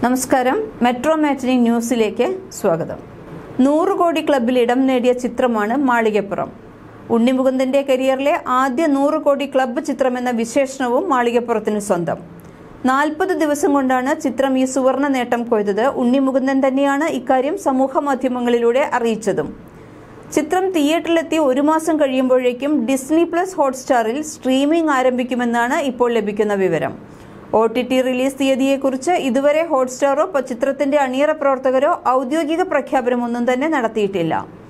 നമസ്കാരം മെട്രോ മാറ്റിനി ന്യൂസിലേക്ക് സ്വാഗതം നൂറ് കോടി ക്ലബിൽ ഇടം നേടിയ ചിത്രമാണ് മാളികപ്പുറം ഉണ്ണിമുകുന്ദന്റെ കരിയറിലെ ആദ്യ നൂറ് കോടി ക്ലബ്ബ് ചിത്രമെന്ന വിശേഷണവും മാളികപ്പുറത്തിന് സ്വന്തം നാൽപ്പത് ദിവസം കൊണ്ടാണ് ചിത്രം ഈ സുവർണ നേട്ടം കൊയ്തത് ഉണ്ണിമുകുന്ദൻ തന്നെയാണ് ഇക്കാര്യം സമൂഹ മാധ്യമങ്ങളിലൂടെ അറിയിച്ചതും ചിത്രം തിയേറ്ററിലെത്തി ഒരു മാസം കഴിയുമ്പോഴേക്കും ഡിസ്നി പ്ലസ് ഹോട്ട്സ്റ്റാറിൽ സ്ട്രീമിംഗ് ആരംഭിക്കുമെന്നാണ് ഇപ്പോൾ ലഭിക്കുന്ന വിവരം ഒ ടി ടി റിലീസ് തീയതിയെക്കുറിച്ച് ഇതുവരെ ഹോട്ട്സ്റ്റാറോ പ- ചിത്രത്തിന്റെ അണിയറ പ്രവർത്തകരോ ഔദ്യോഗിക പ്രഖ്യാപനമൊന്നും തന്നെ നടത്തിയിട്ടില്ല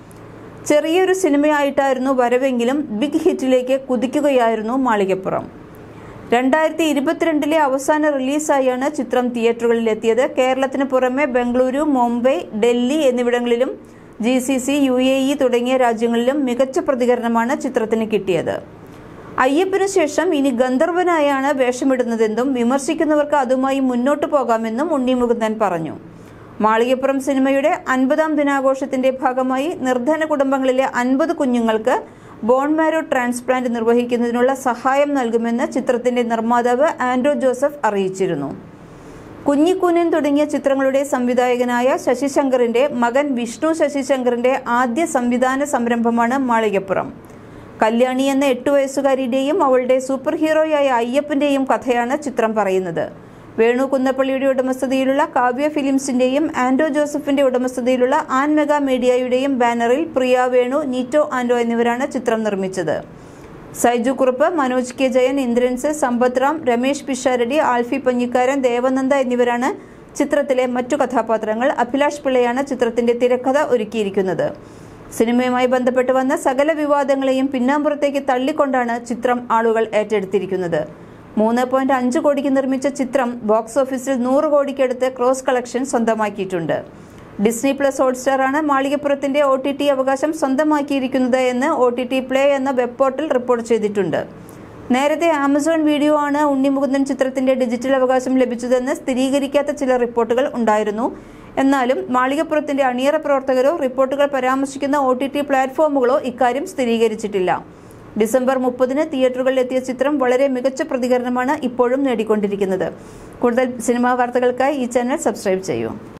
ചെറിയൊരു സിനിമയായിട്ടായിരുന്നു വരവെങ്കിലും ബിഗ് ഹിറ്റിലേക്ക് കുതിക്കുകയായിരുന്നു മാളികപ്പുറം രണ്ടായിരത്തി ഇരുപത്തിരണ്ടിലെ അവസാന റിലീസായാണ് ചിത്രം തിയേറ്ററുകളിലെത്തിയത് കേരളത്തിന് പുറമെ ബംഗളൂരു മുംബൈ ഡൽഹി എന്നിവിടങ്ങളിലും G C C U A E തുടങ്ങിയ രാജ്യങ്ങളിലും മികച്ച പ്രതികരണമാണ് ചിത്രത്തിന് കിട്ടിയത് അയ്യപ്പനു ശേഷം ഇനി ഗന്ധർവനായാണ് വേഷമിടുന്നതെന്നും വിമർശിക്കുന്നവർക്ക് അതുമായി മുന്നോട്ടു പോകാമെന്നും ഉണ്ണിമുകുന്ദൻ പറഞ്ഞു മാളികപ്പുറം സിനിമയുടെ അൻപതാം ദിനാഘോഷത്തിന്റെ ഭാഗമായി നിർധന കുടുംബങ്ങളിലെ അൻപത് കുഞ്ഞുങ്ങൾക്ക് ബോൺ മാരോ ട്രാൻസ്പ്ലാന്റ് നിർവഹിക്കുന്നതിനുള്ള സഹായം നൽകുമെന്ന് ചിത്രത്തിന്റെ നിർമ്മാതാവ് ആൻഡ്രോ ജോസഫ് അറിയിച്ചിരുന്നു കുഞ്ഞിക്കൂനൻ തുടങ്ങിയ ചിത്രങ്ങളുടെ സംവിധായകനായ ശശിശങ്കറിന്റെ മകൻ വിഷ്ണു ശശിശങ്കറിന്റെ ആദ്യ സംവിധാന സംരംഭമാണ് മാളികപ്പുറം കല്യാണി എന്ന എട്ടു വയസ്സുകാരിയുടെയും അവളുടെ സൂപ്പർ ഹീറോയായ അയ്യപ്പന്റെയും കഥയാണ് ചിത്രം പറയുന്നത് വേണു കുന്നപ്പള്ളിയുടെ ഉടമസ്ഥതയിലുള്ള കാവ്യ ഫിലിംസിന്റെയും ആൻഡോ ജോസഫിന്റെ ഉടമസ്ഥതയിലുള്ള ആൻ മെഗാ മീഡിയയുടെയും ബാനറിൽ പ്രിയ വേണു നീറ്റോ ആൻഡോ എന്നിവരാണ് ചിത്രം നിർമ്മിച്ചത് സൈജു കുറുപ്പ് മനോജ് കെ ജയൻ ഇന്ദ്രൻസ് സമ്പത് റാം രമേശ് പിഷാരടി ആൽഫി പഞ്ഞിക്കാരൻ ദേവനന്ദ എന്നിവരാണ് ചിത്രത്തിലെ മറ്റു കഥാപാത്രങ്ങൾ അഭിലാഷ് പിള്ളയാണ് ചിത്രത്തിന്റെ തിരക്കഥ ഒരുക്കിയിരിക്കുന്നത് സിനിമയുമായി ബന്ധപ്പെട്ട് വന്ന സകല വിവാദങ്ങളെയും പിന്നാമ്പുറത്തേക്ക് തള്ളിക്കൊണ്ടാണ് ചിത്രം ആളുകൾ ഏറ്റെടുത്തിരിക്കുന്നത് മൂന്ന് പോയിന്റ് അഞ്ച് കോടിക്ക് നിർമ്മിച്ച ചിത്രം ബോക്സ് ഓഫീസിൽ നൂറ് കോടിക്കടുത്ത് ക്രോസ് കളക്ഷൻ സ്വന്തമാക്കിയിട്ടുണ്ട് ഡിസ്നി പ്ലസ് ഹോട്ട്സ്റ്റാർ ആണ് മാളികപ്പുറത്തിന്റെ ഒ ടി ടി അവകാശം സ്വന്തമാക്കിയിരിക്കുന്നത് എന്ന് ഒ ടി ടി പ്ലേ എന്ന വെബ് പോർട്ടൽ റിപ്പോർട്ട് ചെയ്തിട്ടുണ്ട് നേരത്തെ ആമസോൺ വീഡിയോ ആണ് ഉണ്ണിമുകുന്ദൻ ചിത്രത്തിന്റെ ഡിജിറ്റൽ അവകാശം ലഭിച്ചതെന്ന് സ്ഥിരീകരിക്കാത്ത ചില റിപ്പോർട്ടുകൾ ഉണ്ടായിരുന്നു എന്നാലും മാളികപ്പുറത്തിന്റെ അണിയറ പ്രവർത്തകരോ റിപ്പോർട്ടുകൾ പരാമർശിക്കുന്ന ഒ ടി ടി പ്ലാറ്റ്ഫോമുകളോ ഇക്കാര്യം സ്ഥിരീകരിച്ചിട്ടില്ല ഡിസംബർ മുപ്പതിന് തിയേറ്ററുകളിൽ എത്തിയ ചിത്രം വളരെ മികച്ച പ്രതികരണമാണ് ഇപ്പോഴും നേടിക്കൊണ്ടിരിക്കുന്നത് കൂടുതൽ സിനിമാ വാർത്തകൾക്കായി ഈ ചാനൽ സബ്സ്ക്രൈബ് ചെയ്യൂ